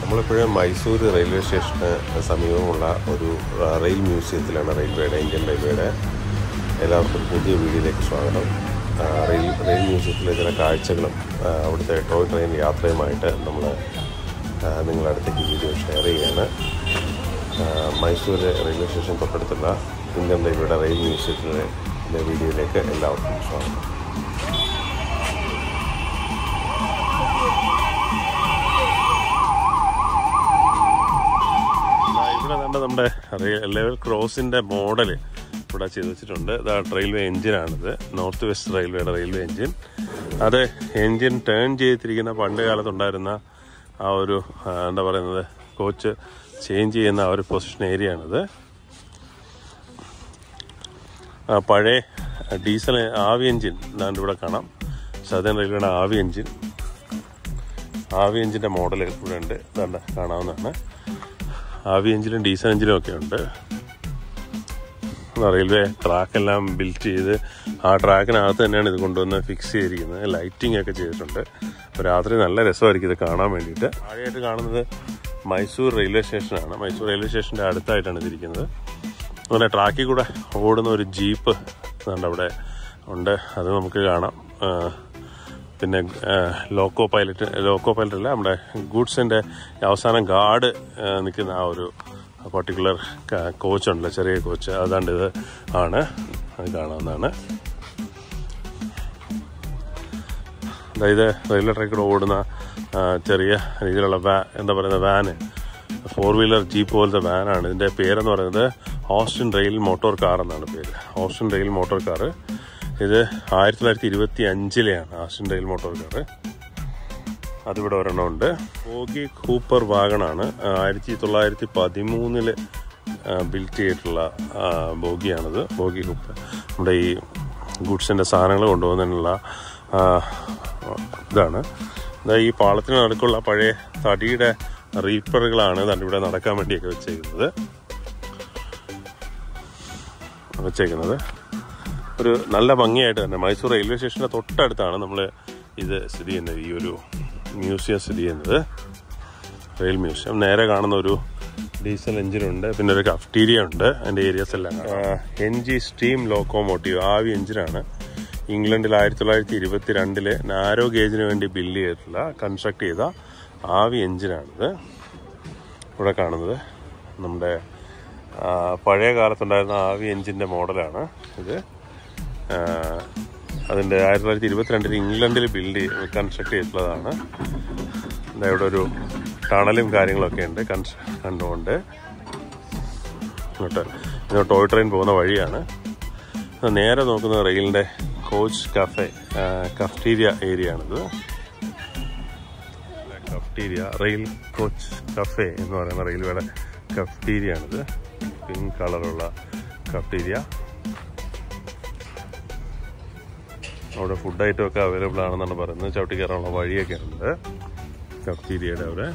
നമ്മളിപ്പോഴും മൈസൂർ റെയിൽവേ സ്റ്റേഷന് സമീപമുള്ള ഒരു ആ, റെയിൽ മ്യൂസിയത്തിലാണ് റെയിൽവേയുടെ ഇന്ത്യൻ റെയിൽവേയുടെ എല്ലാവർക്കും ഒരു പുതിയ വീഡിയോയിലേക്ക് സ്വാഗതം ആ, റെയിൽ റെയിൽ മ്യൂസിയത്തിലെ ചില കാഴ്ചകളും ആ, അവിടുത്തെ ടോയ് ട്രെയിൻ യാത്രയുമായിട്ട് നമ്മൾ ആ, നിങ്ങളുടെ അടുത്തേക്ക് വീഡിയോ ഷെയർ ചെയ്യുകയാണ് ആ, മൈസൂർ റെയിൽവേ സ്റ്റേഷൻ തൊട്ടടുത്തുള്ള ഇന്ത്യൻ റെയിൽവേയുടെ റെയിൽ മ്യൂസിയത്തിലെ വീഡിയോയിലേക്ക് എല്ലാവർക്കും സ്വാഗതം ആ, ഇവിടെ കണ്ട നമ്മുടെ റെയിൽ ലെവൽ ക്രോസിന്റെ മോഡൽ ഇവിടെ ചെയ്ത് വെച്ചിട്ടുണ്ട് ഇതാ റെയിൽവേ എഞ്ചിനാണിത് നോർത്ത് വെസ്റ്റ് റെയിൽവേയുടെ റെയിൽവേ എഞ്ചിൻ അത് എഞ്ചിൻ ടേൺ ചെയ്തിരിക്കുന്ന പണ്ട് കാലത്തുണ്ടായിരുന്ന ആ ഒരു ആ, എന്താ പറയുന്നത് കോച്ച് ചേഞ്ച് ചെയ്യുന്ന ആ ഒരു പൊസിഷൻ ഏരിയ ആണിത് ആ, പഴയ ഡീസൽ ആവി എഞ്ചിൻ ഇതാണ്ട് ഇവിടെ കാണാം സദേൺ റെയിൽവേയുടെ ആവി എഞ്ചിൻ ആവി എഞ്ചിൻ്റെ മോഡൽ ഇവിടെ ഉണ്ട് ഇതാണ്ട് കാണാവുന്നതാണ് ആവി എഞ്ചിനും ഡീസൽ എഞ്ചിനും ഒക്കെ ഉണ്ട് റെയിൽവേ ട്രാക്കെല്ലാം ബിൽറ്റ് ചെയ്ത് ആ ട്രാക്കിനകത്ത് തന്നെയാണ് ഇത് കൊണ്ടുവന്ന് ഫിക്സ് ചെയ്തിരിക്കുന്നത് ലൈറ്റിംഗ് ഒക്കെ ചെയ്തിട്ടുണ്ട് അപ്പോൾ രാത്രി നല്ല രസമായിരിക്കും ഇത് കാണാൻ വേണ്ടിയിട്ട് ആദ്യമായിട്ട് കാണുന്നത് മൈസൂർ റെയിൽവേ സ്റ്റേഷനാണ് മൈസൂർ റെയിൽവേ സ്റ്റേഷൻ്റെ അടുത്തായിട്ടാണ് ഇതിരിക്കുന്നത് അങ്ങനെ ട്രാക്കിൽ കൂടെ ഓടുന്ന ഒരു ജീപ്പ് അതുകൊണ്ട് അവിടെ ഉണ്ട് അത് നമുക്ക് കാണാം ആ, പിന്നെ ലോക്കോ പൈലറ്റ് ലോക്കോ പൈലറ്റ് അല്ല നമ്മുടെ ഗൂഡ്സിൻ്റെ അവസാനം ഗാർഡ് നിൽക്കുന്ന ആ ഒരു പർട്ടിക്കുലർ കോച്ചുണ്ടല്ലോ ചെറിയ കോച്ച് അതാണ്ട് ഇത് ആണ് അത് കാണാവുന്നതാണ് അതായത് റെയിൽവേ ട്രാക്കിലൂടെ ഓടുന്ന ആ, ചെറിയ രീതിയിലുള്ള വാ എന്താ പറയുന്ന വാന് ഫോർ വീലർ ജീപ്പ് പോലത്തെ വാനാണ് ഇതിൻ്റെ പേരെന്ന് പറയുന്നത് ഓസ്റ്റിൻ റെയിൽ മോട്ടോർ കാർ എന്നാണ് പേര് ഓസ്റ്റിൻ റെയിൽ മോട്ടോർ കാർ ഇത് ആയിരത്തി തൊള്ളായിരത്തി ഇരുപത്തി അഞ്ചിലെയാണ് ഓസ്റ്റിൻ റെയിൽ മോട്ടോർ കാർ അതിവിടെ ഒരെണ്ണമുണ്ട് ബോഗി കൂപ്പർ വാഗണാണ് ആയിരത്തി തൊള്ളായിരത്തി പതിമൂന്നില് ബിൽറ്റ് ചെയ്തിട്ടുള്ള ആ, ബോഗിയാണിത് ബോഗി കൂപ്പർ നമ്മുടെ ഈ ഗുഡ്സിൻ്റെ സാധനങ്ങൾ കൊണ്ടുപോകുന്നതിനുള്ള ആ, ഇതാണ് ഇതാ ഈ പാളത്തിന് നടുക്കുള്ള പഴയ തടിയുടെ റീപ്പറുകളാണ് ദാണ്ട് ഇവിടെ നടക്കാൻ വേണ്ടിയൊക്കെ വെച്ചേക്കുന്നത് വെച്ചേക്കുന്നത് ഒരു നല്ല ഭംഗിയായിട്ട് തന്നെ മൈസൂർ റെയിൽവേ സ്റ്റേഷൻ്റെ തൊട്ടടുത്താണ് നമ്മൾ ഇത് സ്ഥിതി ചെയ്യുന്നത് ഈ ഒരു മ്യൂസിയം സ്ഥിതി ചെയ്യുന്നത് റെയിൽ മ്യൂസിയം നേരെ കാണുന്ന ഒരു ഡീസൽ എഞ്ചിനുണ്ട് പിന്നെ ഒരു കഫ്റ്റീരിയ ഉണ്ട് അതിൻ്റെ ഏരിയസ് എല്ലാം എൻ ജി സ്റ്റീം ലോക്കോമോട്ടീവ് ആവി എഞ്ചിനാണ് ഇംഗ്ലണ്ടിൽ ആയിരത്തി തൊള്ളായിരത്തി ഇരുപത്തി രണ്ടില് നാരോ ഗേജിന് വേണ്ടി ബിൽഡ് ചെയ്തിട്ടുള്ള കൺസ്ട്രക്ട് ചെയ്ത ആവി എഞ്ചിനാണിത് ഇവിടെ കാണുന്നത് നമ്മുടെ ആ, പഴയ കാലത്തുണ്ടായിരുന്ന ആവി എഞ്ചിൻ്റെ മോഡലാണ് ഇത് ആ, അതിൻ്റെ ആയിരത്തി തൊള്ളായിരത്തി ഇരുപത്തിരണ്ടിൽ ഇംഗ്ലണ്ടിൽ ബിൽഡ് കൺസ്ട്രക്ട് ചെയ്തിട്ടുള്ളതാണ് ദാ ഇവിടെ ഒരു ടണലും കാര്യങ്ങളൊക്കെ ഉണ്ട് കൺസ് കണ്ടുകൊണ്ട് ഇങ്ങോട്ട് ഇങ്ങോട്ട് ടോയ് ട്രെയിൻ പോകുന്ന വഴിയാണ് ഇത് നേരെ നോക്കുന്ന റെയിലിൻ്റെ കോച്ച് കഫേ കഫ്റ്റീരിയ ഏരിയ ആണിത് കഫ്റ്റീരിയ റെയിൽ കോച്ച് കഫേ എന്ന് പറയുന്ന റെയിൽവേയുടെ കഫ്റ്റീരിയ ആണിത് പിങ്ക് കളറുള്ള കഫ്റ്റീരിയ അവിടെ ഫുഡ് ഐറ്റം ഒക്കെ അവൈലബിൾ ആണെന്നാണ് പറയുന്നത് ചവിട്ടി കയറാനുള്ള വഴിയൊക്കെ ഉണ്ട് കഫ്റ്റീരിയയുടെ അവിടെ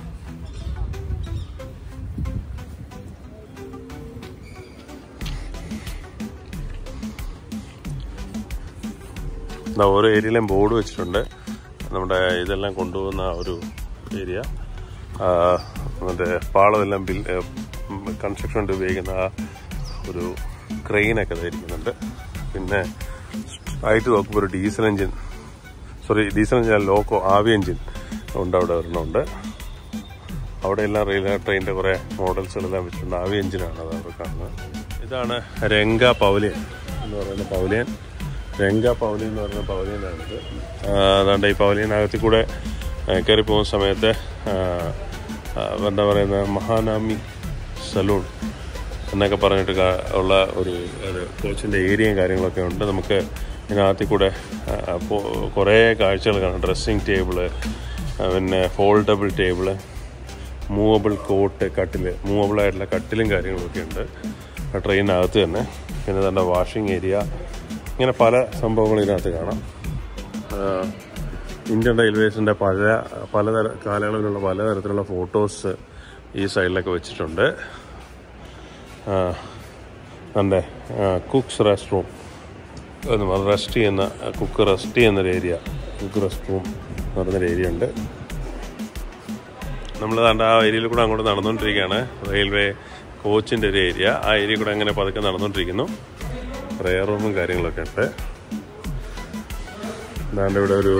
ദാ ഓരോ ഏരിയയിലും ബോർഡ് വെച്ചിട്ടുണ്ട് നമ്മുടെ ഇതെല്ലാം കൊണ്ടുപോകുന്ന ആ ഒരു ഏരിയ ആ, മറ്റേ പാളമെല്ലാം ബിൽ കൺസ്ട്രക്ഷൻ വേണ്ടി ഉപയോഗിക്കുന്ന ആ ഒരു ക്രെയിനൊക്കെ ഇരിക്കുന്നുണ്ട് പിന്നെ ആയിട്ട് നോക്കുമ്പോൾ ഒരു diesel engine sorry diesel engine loco ആവി എഞ്ചിൻ ഉണ്ട് അവിടെ ഒരെണ്ണമുണ്ട് അവിടെ എല്ലാം റെയിൽവേ ട്രെയിനിന്റെ കുറെ മോഡൽസുകളെല്ലാം വെച്ചിട്ടുണ്ട് ആവി എഞ്ചിനാണ് അത് അവിടെ കാണുന്നത് ഇതാണ് രംഗ പൗലിയൻ എന്ന് പറയുന്ന പൗലിയൻ രംഗ പൗലിയൻ എന്ന് പറയുന്ന പൗലിയനാണിത് ആ, അതാണ്ട് ഈ പൗലിയനകത്തിൽ കൂടെ ആ, കയറി പോകുന്ന സമയത്ത് ആ, ആ, എന്താ പറയുന്ന മഹാനാമി സലൂൺ എന്നൊക്കെ പറഞ്ഞിട്ട് കാ- ഉള്ള ഒരു ഒരു കോച്ചിൻ്റെ ഏരിയയും കാര്യങ്ങളൊക്കെ ഉണ്ട് നമുക്ക് ഇതിനകത്തിൽ കൂടെ ആ, പോ- കുറേ കാഴ്ചകൾ കാണാം ഡ്രസ്സിങ് ടേബിള് ആ, പിന്നെ ഫോൾഡബിൾ ടേബിള് മൂവബിൾ കോട്ട് കട്ടിൽ മൂവബിൾ ആയിട്ടുള്ള കട്ടിലും കാര്യങ്ങളൊക്കെ ഉണ്ട് ആ ട്രെയിനകത്ത് തന്നെ പിന്നെ തന്നെ വാഷിംഗ് ഏരിയ ഇങ്ങനെ പല സംഭവങ്ങളും ഇതിനകത്ത് കാണാം ആ, ഇന്ത്യൻ റെയിൽവേസിൻ്റെ പല പലതര കാലയളവിലുള്ള പലതരത്തിലുള്ള ഫോട്ടോസ് ഈ സൈഡിലൊക്കെ വെച്ചിട്ടുണ്ട് എൻ്റെ കുക്സ് റെസ്റ്റ് റൂം റെസ്റ്റ് ചെയ്യുന്ന കുക്ക് റെസ്റ്റ് ചെയ്യുന്നൊരു ഏരിയ കുക്ക് റെസ്റ്റ് റൂം എന്ന് പറയുന്നൊരു ഏരിയ ഉണ്ട് നമ്മൾ കണ്ട ആ ഏരിയയിൽ കൂടെ അങ്ങോട്ട് നടന്നുകൊണ്ടിരിക്കുകയാണ് റെയിൽവേ കോച്ചിൻ്റെ ഒരു ഏരിയ ആ ഏരിയ കൂടെ അങ്ങനെ പതുക്കെ നടന്നുകൊണ്ടിരിക്കുന്നു പ്രയർ റൂമും കാര്യങ്ങളൊക്കെ ഉണ്ട് എന്താണ്ട് ഇവിടെ ഒരു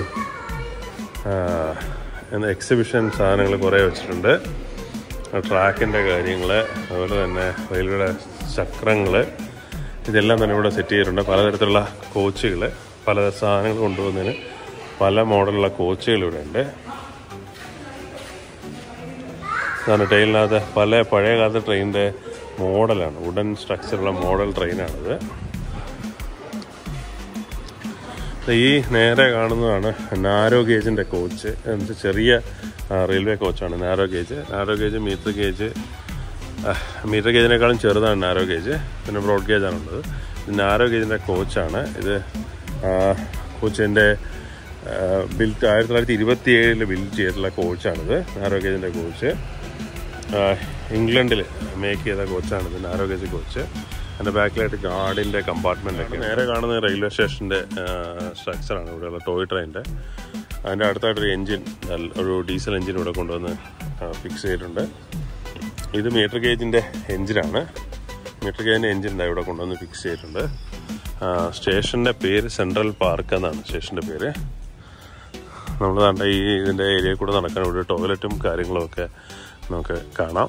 എക്സിബിഷൻ സാധനങ്ങൾ കുറേ വെച്ചിട്ടുണ്ട് ട്രാക്കിൻ്റെ കാര്യങ്ങൾ അതുപോലെ തന്നെ റെയിൽവേയുടെ ചക്രങ്ങൾ ഇതെല്ലാം തന്നെ ഇവിടെ സെറ്റ് ചെയ്തിട്ടുണ്ട് പലതരത്തിലുള്ള കോച്ചുകൾ പല സാധനങ്ങൾ കൊണ്ടുപോകുന്നതിന് പല മോഡലുള്ള കോച്ചുകൾ ഇവിടെ ഉണ്ട് ഇതാണ് ട്രെയിനിനകത്ത് പല പഴയ കാലത്തെ ട്രെയിനിൻ്റെ മോഡലാണ് വുഡൻ സ്ട്രക്ചറുള്ള മോഡൽ ട്രെയിനാണിത് ഈ നേരെ കാണുന്നതാണ് നാരോ ഗേജിൻ്റെ കോച്ച് എന്ന് ചെറിയ ആ, റെയിൽവേ കോച്ചാണ് narrow gauge narrow gauge metre gauge metre ഗേജിനേക്കാളും ചെറുതാണ് നാരോ ഗേജ് പിന്നെ ബ്രോഡ് ഗേജാണുള്ളത് ഇത് നാരോ ഗേജിൻ്റെ കോച്ചാണ് ഇത് കോച്ചിൻ്റെ ബിൽറ്റ് ആയിരത്തി തൊള്ളായിരത്തി ഇരുപത്തി ഏഴിൽ ബിൽഡ് ചെയ്തിട്ടുള്ള കോച്ചാണിത് നാരോ ഗേജിൻ്റെ കോച്ച് ഇംഗ്ലണ്ടിൽ മേക്ക് ചെയ്ത കോച്ചാണിത് നാരോ ഗേജ് കോച്ച് അതിൻ്റെ ബാക്കിലായിട്ട് ഗാർഡിൻ്റെ കമ്പാർട്ട്മെൻ്റ് ഒക്കെ നേരെ കാണുന്ന റെയിൽവേ സ്റ്റേഷൻ്റെ സ്ട്രക്ചറാണ് ഇവിടെയുള്ള ടോയ് ട്രെയിനിൻ്റെ അതിൻ്റെ അടുത്തായിട്ടൊരു എൻജിൻ ഒരു ഡീസൽ എൻജിൻ ഇവിടെ കൊണ്ടുവന്ന് ഫിക്സ് ചെയ്തിട്ടുണ്ട് ഇത് മീറ്റർ ഗേജിൻ്റെ എൻജിനാണ് മീറ്റർ ഗേജിൻ്റെ എൻജിൻ ദാ ഇവിടെ കൊണ്ടുവന്ന് ഫിക്സ് ചെയ്തിട്ടുണ്ട് സ്റ്റേഷൻ്റെ പേര് സെൻട്രൽ പാർക്ക് എന്നാണ് സ്റ്റേഷൻ്റെ പേര് നമ്മൾ കണ്ട ഈ ഇതിൻ്റെ ഏരിയയിൽ കൂടെ നടക്കാൻ ഇവിടെ ടോയ്ലറ്റും കാര്യങ്ങളും ഒക്കെ നമുക്ക് കാണാം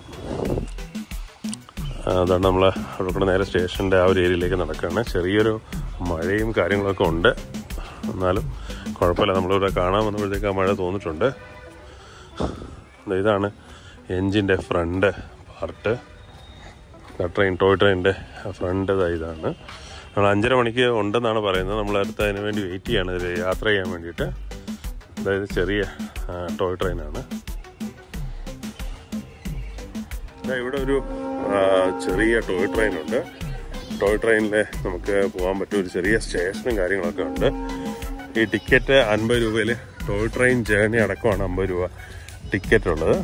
ആ, അതാണ് നമ്മൾ അവിടെ കൂടെ നേരെ സ്റ്റേഷൻ്റെ ആ ഒരു ഏരിയയിലേക്ക് നടക്കുകയാണ് ചെറിയൊരു മഴയും കാര്യങ്ങളൊക്കെ ഉണ്ട് എന്നാലും കുഴപ്പമില്ല നമ്മളിവിടെ കാണാൻ വന്നപ്പോഴത്തേക്ക് ആ മഴ തോന്നിട്ടുണ്ട് ദാ ഇതാണ് എൻജിൻ്റെ ഫ്രണ്ട് പാർട്ട് ട്രെയിൻ ടോയ് ട്രെയിനിൻ്റെ ഫ്രണ്ട് ഇതാ ഇതാണ് നമ്മൾ അഞ്ചര മണിക്ക് ഉണ്ടെന്നാണ് പറയുന്നത് നമ്മൾ അടുത്ത് അതിന് വേണ്ടി വെയിറ്റ് ചെയ്യാണ് ഇതിൽ യാത്ര ചെയ്യാൻ വേണ്ടിയിട്ട് അതായത് ചെറിയ ആ, ടോയ് ട്രെയിനാണ് ദാ ഇവിടെ ഒരു ആ, ചെറിയ ടോയ് ട്രെയിൻ ഉണ്ട് ടോയ് ട്രെയിനിൽ നമുക്ക് പോകാൻ പറ്റിയ ഒരു ചെറിയ സ്റ്റേഷനും കാര്യങ്ങളൊക്കെ ഉണ്ട് ഈ ടിക്കറ്റ് അൻപത് രൂപയിൽ ടോയ് ട്രെയിൻ ജേർണി അടക്കമാണ് അമ്പത് രൂപ ടിക്കറ്റ് ഉള്ളത്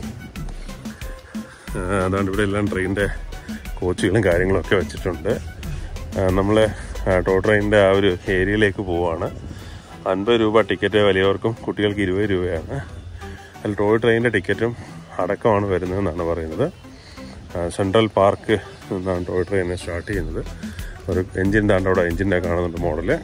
ആ, അതാണ്ട് ഇവിടെ എല്ലാം ട്രെയിനിൻ്റെ കോച്ചുകളും കാര്യങ്ങളൊക്കെ വെച്ചിട്ടുണ്ട് നമ്മൾ ടോ ട്രെയിനിൻ്റെ ആ ഒരു ഏരിയയിലേക്ക് പോവുകയാണ് അൻപത് രൂപ ടിക്കറ്റ് വലിയവർക്കും കുട്ടികൾക്ക് ഇരുപത് രൂപയാണ് അതിൽ ടോയ് ട്രെയിനിൻ്റെ ടിക്കറ്റും അടക്കമാണ് വരുന്നതെന്നാണ് പറയുന്നത് ആ, സെൻട്രൽ പാർക്ക് നിന്നാണ് ടോയ് ട്രെയിൻ സ്റ്റാർട്ട് ചെയ്യുന്നത് ഒരു എൻജിൻ താണ്ട് അവിടെ എൻജിൻ്റെ കാണുന്നുണ്ട് മോഡല്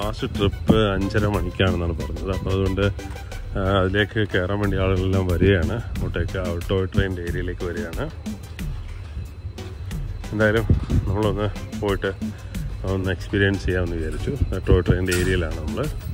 ലാസ്റ്റ് ട്രിപ്പ് അഞ്ചര മണിക്കാണെന്നാണ് പറഞ്ഞത് അപ്പോൾ അതുകൊണ്ട് ആ, അതിലേക്ക് കയറാൻ വേണ്ടി ആളുകളെല്ലാം വരികയാണ് അങ്ങോട്ടേക്ക് ആ ടോയ് ട്രെയിനിൻ്റെ ഏരിയയിലേക്ക് വരികയാണ് എന്തായാലും നമ്മളൊന്ന് പോയിട്ട് ഒന്ന് എക്സ്പീരിയൻസ് ചെയ്യാമെന്ന് വിചാരിച്ചു ടോയ് ട്രെയിനിൻ്റെ ഏരിയയിലാണ് നമ്മൾ